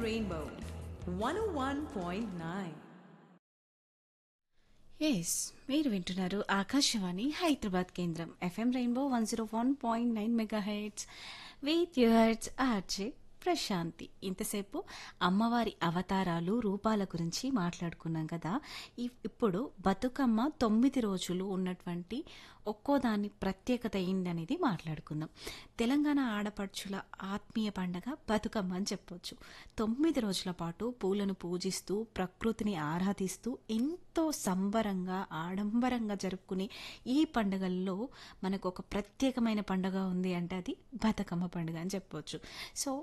Rainbow 101.9. Yes మీరు వింటున్నారు ఆకాశవాణి హైదరాబాద్ కేంద్రం FM rainbow one zero one point nine mega hits with yours RJ Prashanthi ఇంతసేపు అమ్మవారి అవతారాలు రూపాల గురించి మాట్లాడుకున్నాం కదా ఇ- ఇప్పుడు బతుకమ్మ తొమ్మిది రోజులు ఉన్నటువంటి ఒక్కో దాని ప్రత్యేకత ఏందనేది మాట్లాడుకుందాం తెలంగాణ ఆడపడుచుల ఆత్మీయ పండగ బతుకమ్మ అని చెప్పొచ్చు తొమ్మిది రోజుల పాటు పూలను పూజిస్తూ ప్రకృతిని ఆరాధిస్తూ ఎంతో సంబరంగా ఆడంబరంగా జరుపుకునే ఈ పండుగల్లో మనకు ఒక ప్రత్యేకమైన పండుగ ఉంది అంటే అది బతుకమ్మ పండుగ అని చెప్పొచ్చు సో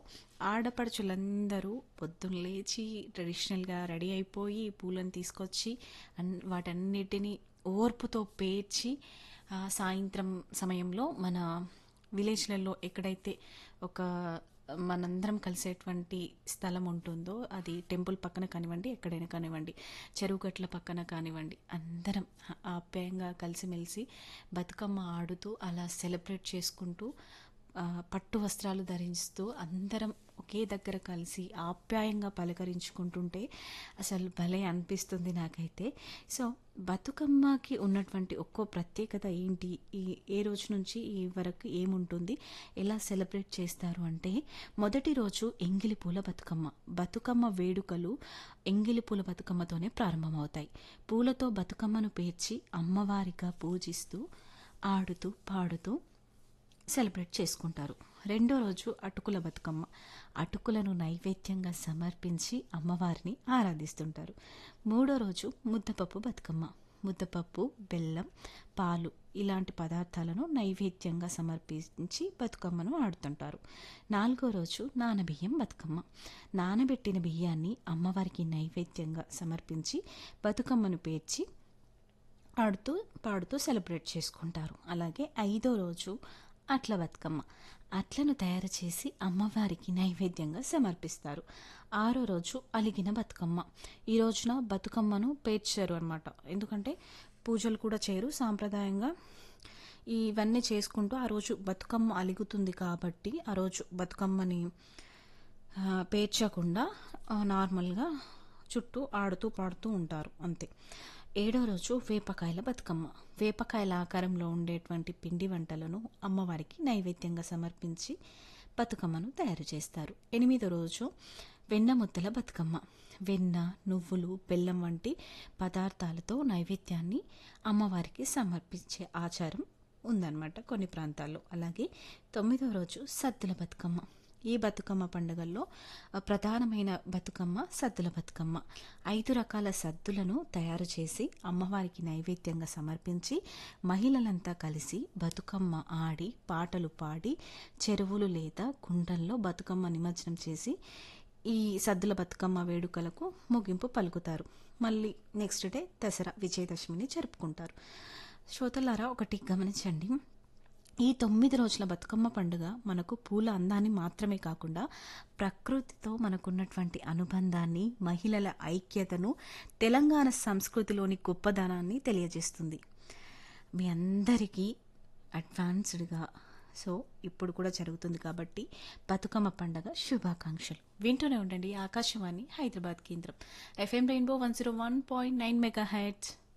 ఆడపడుచులందరూ పొద్దున్న లేచి ట్రెడిషనల్గా రెడీ అయిపోయి పూలను తీసుకొచ్చి అన్ వాటన్నిటిని ఓర్పుతో పేర్చి ఆ, సాయంత్రం సమయంలో మన విలేజ్లలో ఎక్కడైతే ఒక మనందరం కలిసేటువంటి స్థలం ఉంటుందో అది టెంపుల్ పక్కన కానివ్వండి ఎక్కడైనా కానివ్వండి చెరువు గట్ల పక్కన కానివ్వండి అందరం ఆప్యాయంగా కలిసిమెలిసి బతుకమ్మ ఆడుతూ అలా సెలబ్రేట్ చేసుకుంటూ ఆ, పట్టు వస్త్రాలు ధరిస్తూ అందరం ఒకే దగ్గర కలిసి ఆప్యాయంగా పలకరించుకుంటుంటే అసలు భలే అనిపిస్తుంది నాకైతే సో బతుకమ్మకి ఉన్నటువంటి ఒక్కో ప్రత్యేకత ఏంటి ఈ ఏ రోజు నుంచి ఈ వరకు ఏముంటుంది ఎలా సెలబ్రేట్ చేస్తారు అంటే మొదటి రోజు ఎంగిలి పూల బతుకమ్మ బతుకమ్మ వేడుకలు ఎంగిలి పూల బతుకమ్మతోనే ప్రారంభమవుతాయి పూలతో బతుకమ్మను పేర్చి అమ్మవారిగా పూజిస్తూ ఆడుతూ పాడుతూ సెలబ్రేట్ చేసుకుంటారు రెండో రోజు అటుకుల బతుకమ్మ అటుకులను నైవేద్యంగా సమర్పించి అమ్మవారిని ఆరాధిస్తుంటారు మూడో రోజు ముద్దపప్పు బతుకమ్మ ముద్దపప్పు బెల్లం పాలు ఇలాంటి పదార్థాలను నైవేద్యంగా సమర్పించి బతుకమ్మను ఆడుతుంటారు నాలుగో రోజు నానబియ్యం బతుకమ్మ నానబెట్టిన బియ్యాన్ని అమ్మవారికి నైవేద్యంగా సమర్పించి బతుకమ్మను పేర్చి ఆడుతూ పాడుతూ సెలబ్రేట్ చేసుకుంటారు అలాగే ఐదో రోజు అట్ల బతుకమ్మ అట్లను తయారు చేసి అమ్మవారికి నైవేద్యంగా సమర్పిస్తారు ఆరో రోజు అలిగిన బతుకమ్మ ఈ రోజున బతుకమ్మను పేర్చారు అనమాట ఎందుకంటే పూజలు కూడా చేయరు సాంప్రదాయంగా ఇవన్నీ చేసుకుంటూ ఆ రోజు బతుకమ్మ అలుగుతుంది కాబట్టి ఆ రోజు బతుకమ్మని ఆ, పేర్చకుండా ఆ, నార్మల్గా చుట్టూ ఆడుతూ పాడుతూ ఉంటారు అంతే ఏడో రోజు వేపకాయల బతుకమ్మ వేపకాయల ఆకారంలో ఉండేటువంటి పిండి వంటలను అమ్మవారికి నైవేద్యంగా సమర్పించి బతుకమ్మను తయారు చేస్తారు ఎనిమిదో రోజు వెన్న ముద్దల బతుకమ్మ వెన్న నువ్వులు బెల్లం వంటి పదార్థాలతో నైవేద్యాన్ని అమ్మవారికి సమర్పించే ఆచారం ఉందన్నమాట కొన్ని ప్రాంతాల్లో అలాగే తొమ్మిదో రోజు సద్దుల బతుకమ్మ ఈ బతుకమ్మ పండుగల్లో ఆ, ప్రధానమైన బతుకమ్మ సద్దుల బతుకమ్మ ఐదు రకాల సద్దులను తయారు చేసి అమ్మవారికి నైవేద్యంగా సమర్పించి మహిళలంతా కలిసి బతుకమ్మ ఆడి పాటలు పాడి చెరువులు లేదా కుండల్లో బతుకమ్మ నిమజ్జనం చేసి ఈ సద్దుల బతుకమ్మ వేడుకలకు ముగింపు పలుకుతారు మళ్ళీ నెక్స్ట్ డే దసరా విజయదశమిని జరుపుకుంటారు శ్రోతలారా ఒకటి గమనించండి ఈ తొమ్మిది రోజుల బతుకమ్మ పండుగ మనకు పూల అందాన్ని మాత్రమే కాకుండా ప్రకృతితో మనకున్నటువంటి అనుబంధాన్ని మహిళల ఐక్యతను తెలంగాణ సంస్కృతిలోని గొప్పదనాన్ని తెలియజేస్తుంది మీ అందరికీ అడ్వాన్స్డ్గా సో ఇప్పుడు కూడా జరుగుతుంది కాబట్టి బతుకమ్మ పండగ శుభాకాంక్షలు వింటూనే ఉండండి ఆకాశవాణి హైదరాబాద్ కేంద్రం FM rainbow one zero one point nine mega heads